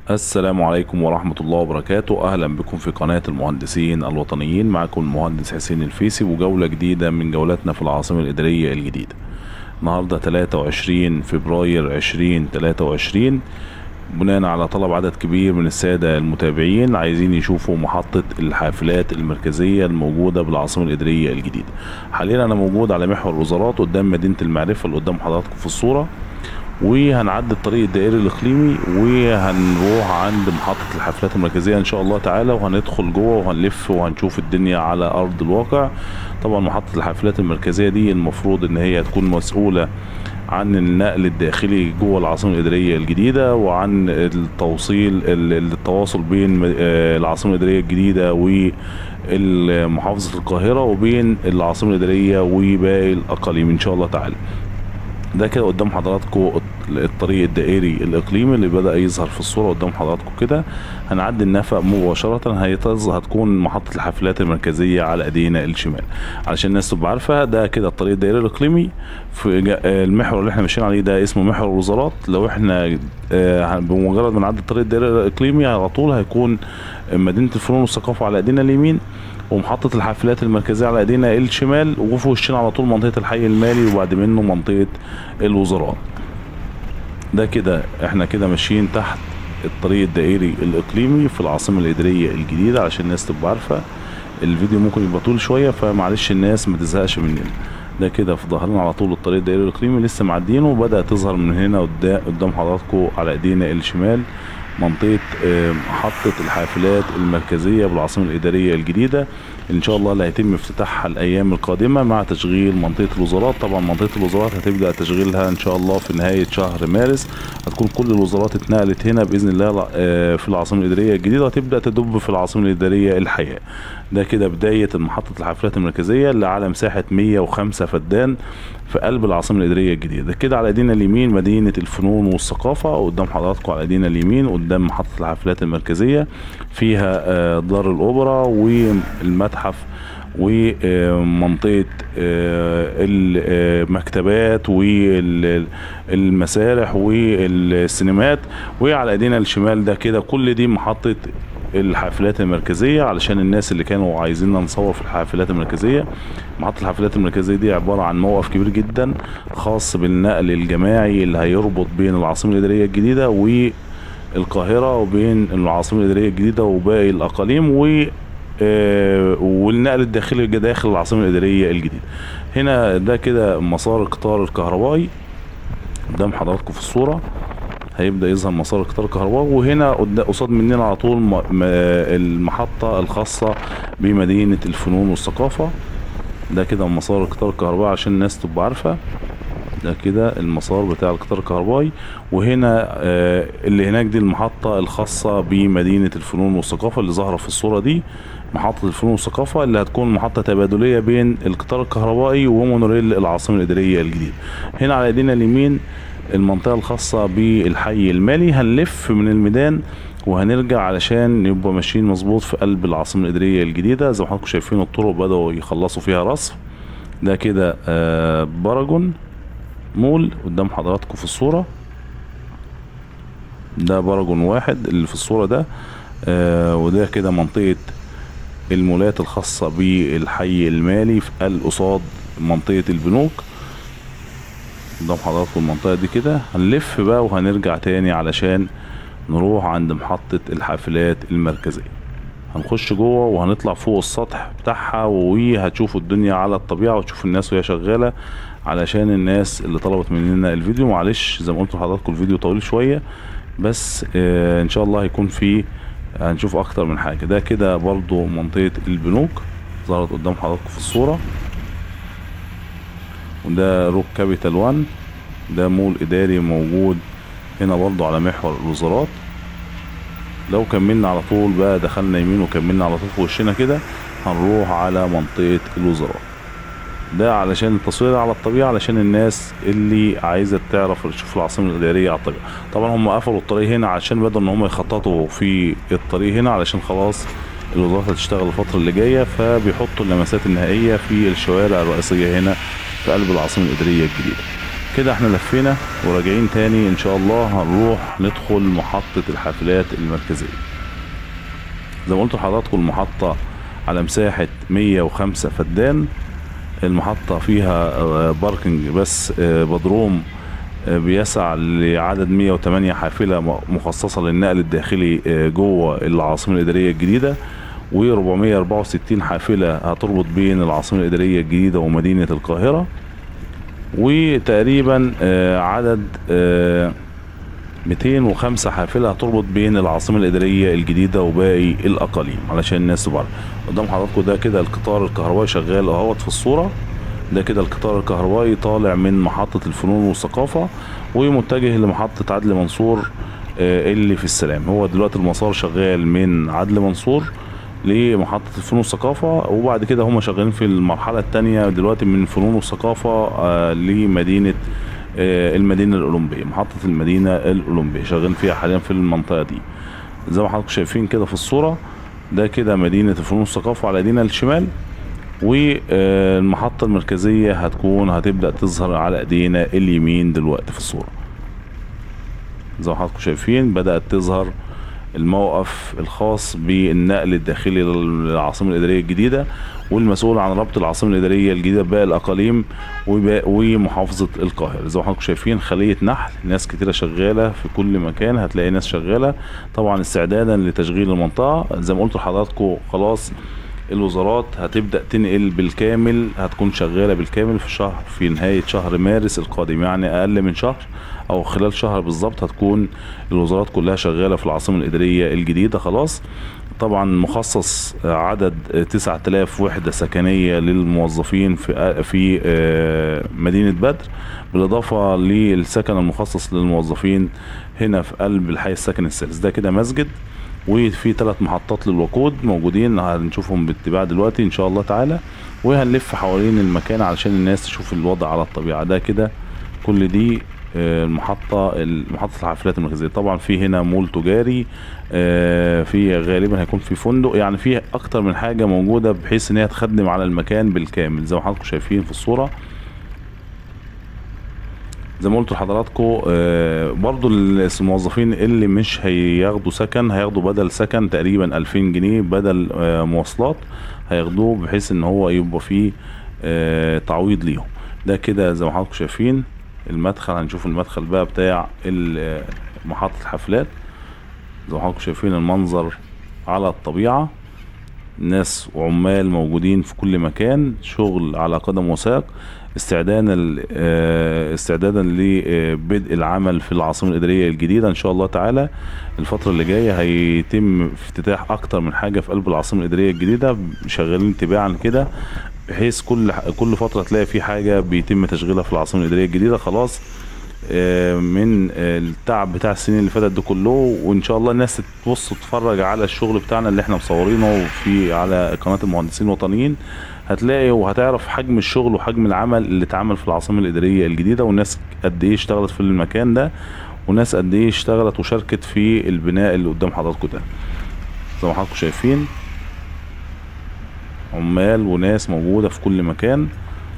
السلام عليكم ورحمة الله وبركاته أهلا بكم في قناة المهندسين الوطنيين معكم المهندس حسين الفيسي وجولة جديدة من جولاتنا في العاصمة الإدارية الجديدة النهاردة 23 فبراير 2023 بناء على طلب عدد كبير من السادة المتابعين عايزين يشوفوا محطة الحافلات المركزية الموجودة بالعاصمة الإدارية الجديدة حاليا أنا موجود على محور الوزارات قدام مدينة المعرفة اللي قدام حضراتكم في الصورة وهنعدي الطريق الدائري الاقليمي وهنروح عند محطة الحافلات المركزية ان شاء الله تعالى وهندخل جوه وهنلف وهنشوف الدنيا على ارض الواقع طبعا محطة الحافلات المركزية دي المفروض ان هي تكون مسؤولة عن النقل الداخلي جوه العاصمة الإدارية الجديدة وعن التوصيل التواصل بين العاصمة الإدارية الجديدة ومحافظة القاهرة وبين العاصمة الإدارية وباقي الأقاليم إن شاء الله تعالى ده كده قدام حضراتكم الطريق الدائري الاقليمي اللي بدا يظهر في الصوره قدام حضراتكم كده هنعدي النفق مباشره هيتظ هتكون محطه الحافلات المركزيه على ايدينا الشمال علشان الناس تبقى عارفه ده كده الطريق الدائري الاقليمي في المحور اللي احنا ماشيين عليه ده اسمه محور الوزارات لو احنا بمجرد ما نعدي الطريق الدائري الاقليمي على طول هيكون مدينه الفنون والثقافه على ايدينا اليمين ومحطة الحافلات المركزية على ايدينا الشمال وفي وشنا على طول منطقة الحي المالي وبعد منه منطقة الوزارات ده كده احنا كده ماشيين تحت الطريق الدائري الاقليمي في العاصمة الادارية الجديدة عشان الناس تبقى عارفة الفيديو ممكن يبقى طول شوية فمعلش الناس ما تزهقش مننا ده كده في ظهرنا على طول الطريق الدائري الاقليمي لسه معدينه وبدأت تظهر من هنا قدام حضراتكم على ايدينا الشمال منطقة محطة الحافلات المركزية بالعاصمة الإدارية الجديدة إن شاء الله اللي هيتم افتتاحها الأيام القادمة مع تشغيل منطقة الوزارات طبعا منطقة الوزارات هتبدأ تشغيلها إن شاء الله في نهاية شهر مارس هتكون كل الوزارات اتنقلت هنا بإذن الله في العاصمة الإدارية الجديدة وهتبدأ تدب في العاصمة الإدارية الحياة ده كده بداية محطة الحافلات المركزية اللي على مساحة 105 فدان في قلب العاصمة الإدارية الجديدة كده على ايدينا اليمين مدينة الفنون والثقافة وقدام حضراتكم على ايدينا اليمين قدام محطة الحافلات المركزية فيها دار الأوبرا والمتحف ومنطقة المكتبات والمسارح والسينمات وعلى ايدينا الشمال ده كده كل دي محطة الحافلات المركزية علشان الناس اللي كانوا عايزيننا نصور في الحافلات المركزية محطة الحافلات المركزية دي عبارة عن موقف كبير جدا خاص بالنقل الجماعي اللي هيربط بين العاصمة الإدارية الجديدة والقاهرة وبين العاصمة الإدارية الجديدة وباقي الأقاليم و والنقل الداخلي داخل العاصمة الإدارية الجديدة هنا ده كده مسار القطار الكهربائي قدام حضراتكم في الصورة هيبدا يظهر مسار القطار الكهربائي وهنا قصاد مننا على طول المحطه الخاصه بمدينه الفنون والثقافه ده كده مسار القطار الكهربائي عشان الناس تبقى عارفه ده كده المسار بتاع القطار الكهربائي وهنا اللي هناك دي المحطة الخاصة بمدينة الفنون والثقافة اللي ظاهرة في الصورة دي محطة الفنون والثقافة اللي هتكون محطة تبادلية بين القطار الكهربائي ومونوريل العاصمة الإدارية الجديدة هنا على ايدينا اليمين المنطقة الخاصة بالحي المالي هنلف من الميدان وهنرجع علشان نبقى ماشيين مظبوط في قلب العاصمة الإدارية الجديدة زي ما حضراتكم شايفين الطرق بدأوا يخلصوا فيها رصف ده كده آه باراجون مول قدام حضراتكم في الصورة ده باراجون واحد اللي في الصورة ده آه وده كده منطقة المولات الخاصة بالحي المالي في قصاد منطقة البنوك قدام حضراتكم المنطقة دي كده هنلف بقى وهنرجع تاني علشان نروح عند محطة الحافلات المركزية هنخش جوه وهنطلع فوق السطح بتاعها وهتشوفوا الدنيا على الطبيعة وتشوفوا الناس وهي شغالة علشان الناس اللي طلبت مننا الفيديو معلش زي ما قلت لحضراتكم الفيديو طويل شوية بس آه ان شاء الله هيكون فيه هنشوف اكتر من حاجة ده كده برضو منطقة البنوك ظهرت قدام حضراتكم في الصورة وده روك كابيتال وان ده مول اداري موجود هنا برضو على محور الوزارات لو كملنا على طول بقى دخلنا يمين وكملنا على طول في وشنا كده هنروح على منطقة الوزارات ده علشان التصوير على الطبيعة علشان الناس اللي عايزة تعرف تشوف العاصمة الإدارية على الطبيعة طبعا هم قفلوا الطريق هنا عشان بدأوا ان هم يخططوا في الطريق هنا علشان خلاص الوزارات هتشتغل الفترة اللي جاية فبيحطوا اللمسات النهائية في الشوارع الرئيسية هنا في قلب العاصمة الإدارية الجديدة كده احنا لفينا وراجعين تاني ان شاء الله هنروح ندخل محطة الحافلات المركزية زي ما قلت لحضراتكم المحطة على مساحة 105 فدان المحطة فيها آه، باركنج بس آه، بدروم آه، بيسع لعدد 108 حافلة م- مخصصة للنقل الداخلي آه، جوه العاصمة الإدارية الجديدة و464 حافلة هتربط بين العاصمة الإدارية الجديدة ومدينة القاهرة وتقريبا آه، عدد آه، 205 حافلة هتربط بين العاصمة الإدارية الجديدة وباقي الأقاليم علشان الناس تبقى عارفة. قدام حضراتكم ده كده القطار الكهربائي شغال اهوت في الصورة ده كده القطار الكهربائي طالع من محطة الفنون والثقافة ومتجه لمحطة عدلي منصور آه، اللي في السلام هو دلوقتي المسار شغال من عدلي منصور لمحطة الفنون والثقافة وبعد كده هم شغالين في المرحلة التانية دلوقتي من فنون والثقافة آه، لمدينة آه، المدينة الأولمبية محطة المدينة الأولمبية شغالين فيها حاليا في المنطقة دي زي ما حضراتكم شايفين كده في الصورة ده كده مدينة الفنون والثقافة على ايدينا الشمال والمحطة المركزية هتكون هتبدأ تظهر على ايدينا اليمين دلوقتي في الصورة زي ما حضراتكم شايفين بدأت تظهر الموقف الخاص بالنقل الداخلي للعاصمة الإدارية الجديدة والمسؤول عن ربط العاصمة الإدارية الجديدة بباقي الأقاليم وباقي- ومحافظة القاهرة زي ما حضراتكم شايفين خلية نحل ناس كتيرة شغالة في كل مكان هتلاقي ناس شغالة طبعا استعدادا لتشغيل المنطقة زي ما قلت لحضراتكم خلاص الوزارات هتبدأ تنقل بالكامل هتكون شغالة بالكامل في شهر في نهاية شهر مارس القادم يعني أقل من شهر أو خلال شهر بالظبط هتكون الوزارات كلها شغالة في العاصمة الإدارية الجديدة خلاص طبعا مخصص عدد 9000 وحدة سكنية للموظفين في في آه، مدينة بدر بالإضافة للسكن المخصص للموظفين هنا في قلب الحي السكني الثالث ده كده مسجد وفي ثلاث محطات للوقود موجودين هنشوفهم باتباع دلوقتي ان شاء الله تعالى وهنلف حوالين المكان علشان الناس تشوف الوضع على الطبيعة ده كده كل دي آه، المحطة محطة الحافلات المركزية طبعا في هنا مول تجاري آه، في غالبا هيكون في فندق يعني في اكتر من حاجة موجودة بحيث ان هي تخدم على المكان بالكامل زي ما حضراتكم شايفين في الصورة زي ما قلت لحضراتكم آه، برضو الموظفين اللي مش هياخدوا سكن هياخدوا بدل سكن تقريبا 2000 جنيه بدل آه، مواصلات هياخدوه بحيث ان هو يبقى فيه آه، تعويض ليهم ده كده زي ما حضراتكم شايفين المدخل هنشوف المدخل بقى بتاع ال- آه، محطة الحفلات زي ما حضراتكم شايفين المنظر على الطبيعة ناس وعمال موجودين في كل مكان شغل على قدم وساق استعدادا ل- آه، استعدادا لبدء العمل في العاصمة الإدارية الجديدة إن شاء الله تعالى الفترة اللي جاية هيتم افتتاح أكتر من حاجة في قلب العاصمة الإدارية الجديدة شغالين تباعا كده بحيث كل كل فترة تلاقي في حاجة بيتم تشغيلها في العاصمة الإدارية الجديدة خلاص آه، من آه، التعب بتاع السنين اللي فاتت ده كله وان شاء الله الناس تبص تتفرج على الشغل بتاعنا اللي احنا مصورينه في على قناه المهندسين الوطنيين هتلاقي وهتعرف حجم الشغل وحجم العمل اللي اتعمل في العاصمه الاداريه الجديده والناس قد ايه اشتغلت في المكان ده وناس قد ايه اشتغلت وشاركت في البناء اللي قدام حضراتكم ده زي ما حضراتكم شايفين عمال وناس موجوده في كل مكان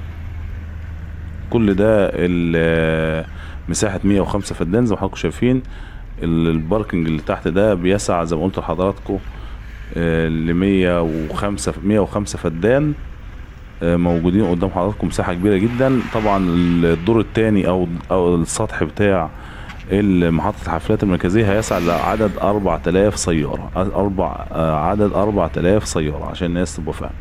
كل ده ال- مساحة 105 فدان زي ما حضراتكم شايفين ال- الباركنج اللي تحت ده بيسع زي ما قلت لحضراتكم ل 105 105 فدان آه، موجودين قدام حضراتكم مساحة كبيرة جدا طبعا الدور الثاني او او السطح بتاع محطة الحفلات المركزية هيسع لعدد 4000 سيارة أربع آه، عدد 4000 سيارة عشان الناس تبقى فاهمة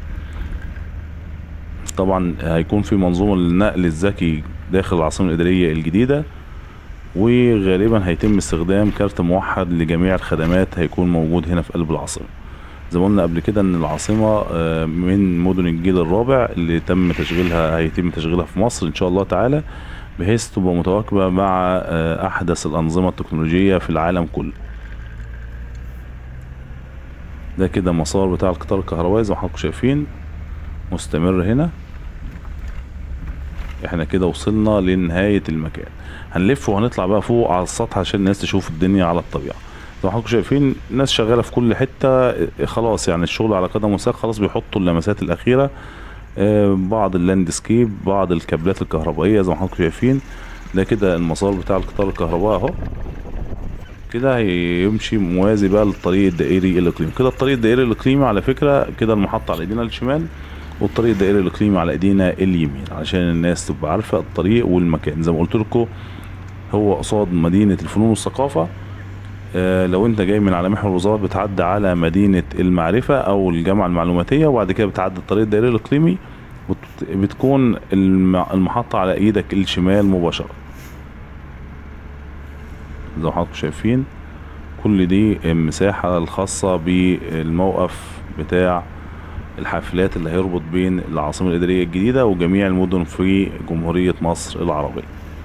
طبعا هيكون في منظومة للنقل الذكي داخل العاصمة الإدارية الجديدة وغالبا هيتم استخدام كارت موحد لجميع الخدمات هيكون موجود هنا في قلب العاصمة زي ما قلنا قبل كده ان العاصمة آه، من مدن الجيل الرابع اللي تم تشغيلها هيتم تشغيلها في مصر ان شاء الله تعالى بحيث تبقى متواكبة مع آه، احدث الانظمة التكنولوجية في العالم كله ده كده مسار بتاع القطار الكهربائي زي ما حضراتكم شايفين مستمر هنا احنا كده وصلنا لنهاية المكان هنلف وهنطلع بقى فوق على السطح عشان الناس تشوف الدنيا على الطبيعة زي ما حضراتكم شايفين ناس شغالة في كل حتة اه، خلاص يعني الشغل على قدم وساق خلاص بيحطوا اللمسات الأخيرة اه، بعض اللاندسكيب بعض الكابلات الكهربائية زي ما حضراتكم شايفين ده كده المسار بتاع القطار الكهربائي اهو كده هيمشي موازي بقى للطريق الدائري الاقليمي كده الطريق الدائري الاقليمي على فكرة كده المحطة على ايدينا الشمال والطريق الدائري الاقليمي على ايدينا اليمين عشان الناس تبقى عارفة الطريق والمكان زي ما قلت لكم هو قصاد مدينة الفنون والثقافة آه لو انت جاي من على محور الوزارات بتعدي على مدينة المعرفة او الجامعة المعلوماتية وبعد كده بتعدي الطريق الدائري الاقليمي وت- بتكون الم- المحطة على ايدك الشمال مباشرة زي ما حضراتكم شايفين كل دي المساحة الخاصة بالموقف بتاع الحافلات اللي هيربط بين العاصمة الإدارية الجديدة وجميع المدن في جمهورية مصر العربية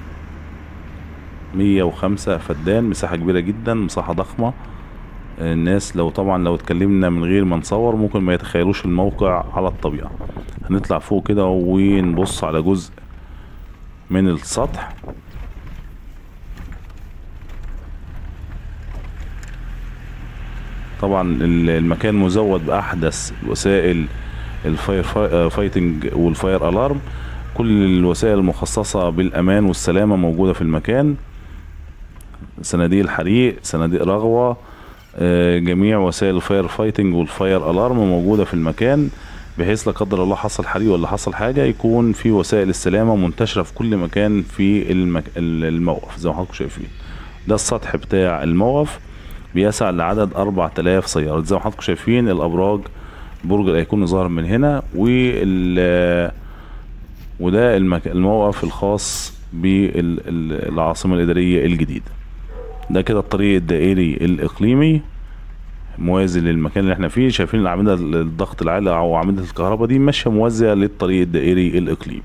105 فدان مساحة كبيرة جدا مساحة ضخمة الناس لو طبعا لو اتكلمنا من غير ما نصور ممكن ما يتخيلوش الموقع على الطبيعة هنطلع فوق كده ونبص على جزء من السطح طبعا ال- المكان مزود بأحدث وسائل الفاير فا- فايتنج والفاير ألارم كل الوسائل المخصصة بالأمان والسلامة موجودة في المكان صناديق الحريق صناديق رغوة آه، جميع وسائل الفاير فايتنج والفاير ألارم موجودة في المكان بحيث لا قدر الله حصل حريق ولا حصل حاجة يكون في وسائل السلامة منتشرة في كل مكان في المك... ال- الموقف زي ما حضراتكم شايفين ده السطح بتاع الموقف بيسع لعدد 4000 سيارة زي ما حضراتكم شايفين الأبراج برج الأيقوني ظاهر من هنا وال وده المك... الموقف الخاص بالعاصمة الإدارية الجديدة ده كده الطريق الدائري الإقليمي موازي للمكان اللي احنا فيه شايفين الأعمدة الضغط العالي أو أعمدة الكهرباء دي ماشية موازية للطريق الدائري الإقليمي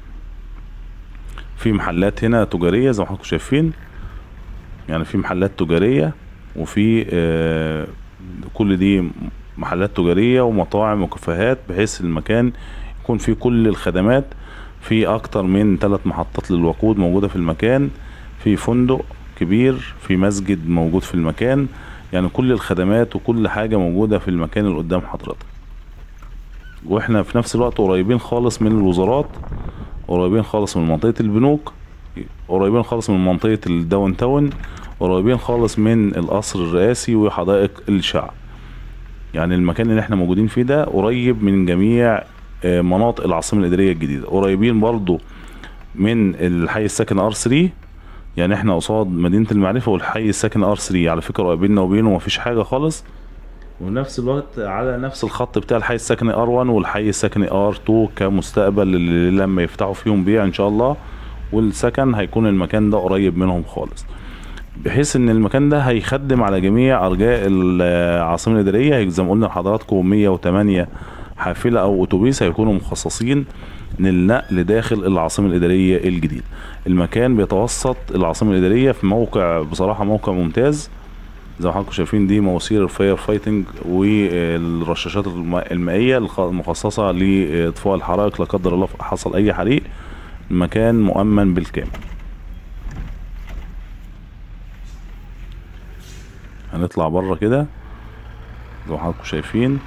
في محلات هنا تجارية زي ما حضراتكم شايفين يعني في محلات تجارية وفي آه كل دي محلات تجارية ومطاعم وكافيهات بحيث المكان يكون فيه كل الخدمات في أكتر من ثلاث محطات للوقود موجودة في المكان في فندق كبير في مسجد موجود في المكان يعني كل الخدمات وكل حاجة موجودة في المكان اللي قدام حضرتك واحنا في نفس الوقت قريبين خالص من الوزارات قريبين خالص من منطقة البنوك قريبين خالص من منطقة الداون تاون قريبين خالص من القصر الرئاسي وحدائق الشعب يعني المكان اللي احنا موجودين فيه ده قريب من جميع آه، مناطق العاصمة الإدارية الجديدة قريبين برضو من الحي الساكن ار 3 يعني احنا قصاد مدينة المعرفة والحي الساكن ار 3 على فكرة بيننا وبينه مفيش حاجة خالص ونفس الوقت على نفس الخط بتاع الحي السكني ار 1 والحي السكني ار 2 كمستقبل اللي لما يفتحوا فيهم بيع ان شاء الله والسكن هيكون المكان ده قريب منهم خالص بحيث ان المكان ده هيخدم على جميع ارجاء العاصمه الاداريه زي ما قلنا لحضراتكم 108 حافله او اتوبيس هيكونوا مخصصين للنقل داخل العاصمه الاداريه الجديد المكان بيتوسط العاصمه الاداريه في موقع بصراحه موقع ممتاز زي ما حضراتكم شايفين دي مواسير الفاير فايتنج والرشاشات الم- المائيه الخ- المخصصه لاطفاء الحرائق لا قدر الله حصل اي حريق المكان مؤمن بالكامل هنطلع بره كده زي ما حضراتكم شايفين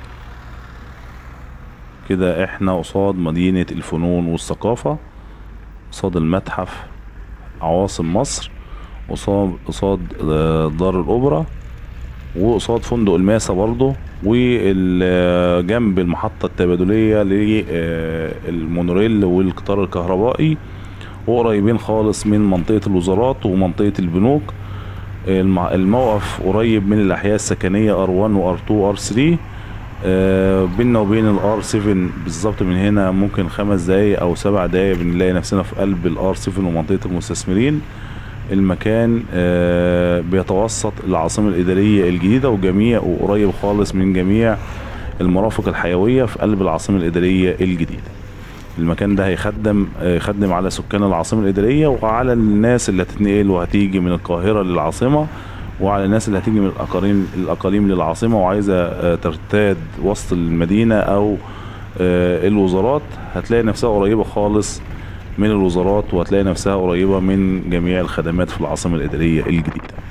كده احنا قصاد مدينة الفنون والثقافة قصاد المتحف عواصم مصر قصاد قصاد آه، دار الأوبرا وقصاد فندق الماسة برضه وجنب المحطة التبادلية للمونوريل والقطار الكهربائي وقريبين خالص من منطقة الوزارات ومنطقة البنوك الم- الموقف قريب من الأحياء السكنية R1 و R2 و R3 آه، بيننا وبين الار 7 بالظبط من هنا ممكن خمس دقايق او سبع دقايق بنلاقي نفسنا في قلب الار 7 ومنطقة المستثمرين المكان آه، بيتوسط العاصمة الإدارية الجديدة وجميع وقريب خالص من جميع المرافق الحيوية في قلب العاصمة الإدارية الجديدة المكان ده هيخدم آه، يخدم على سكان العاصمة الإدارية وعلى الناس اللي هتتنقل وهتيجي من القاهرة للعاصمة وعلى الناس اللي هتيجي من الأقاليم الأقاليم للعاصمة وعايزة آه، ترتاد وسط المدينة أو آه، الوزارات هتلاقي نفسها قريبة خالص من الوزارات وهتلاقي نفسها قريبة من جميع الخدمات في العاصمة الإدارية الجديدة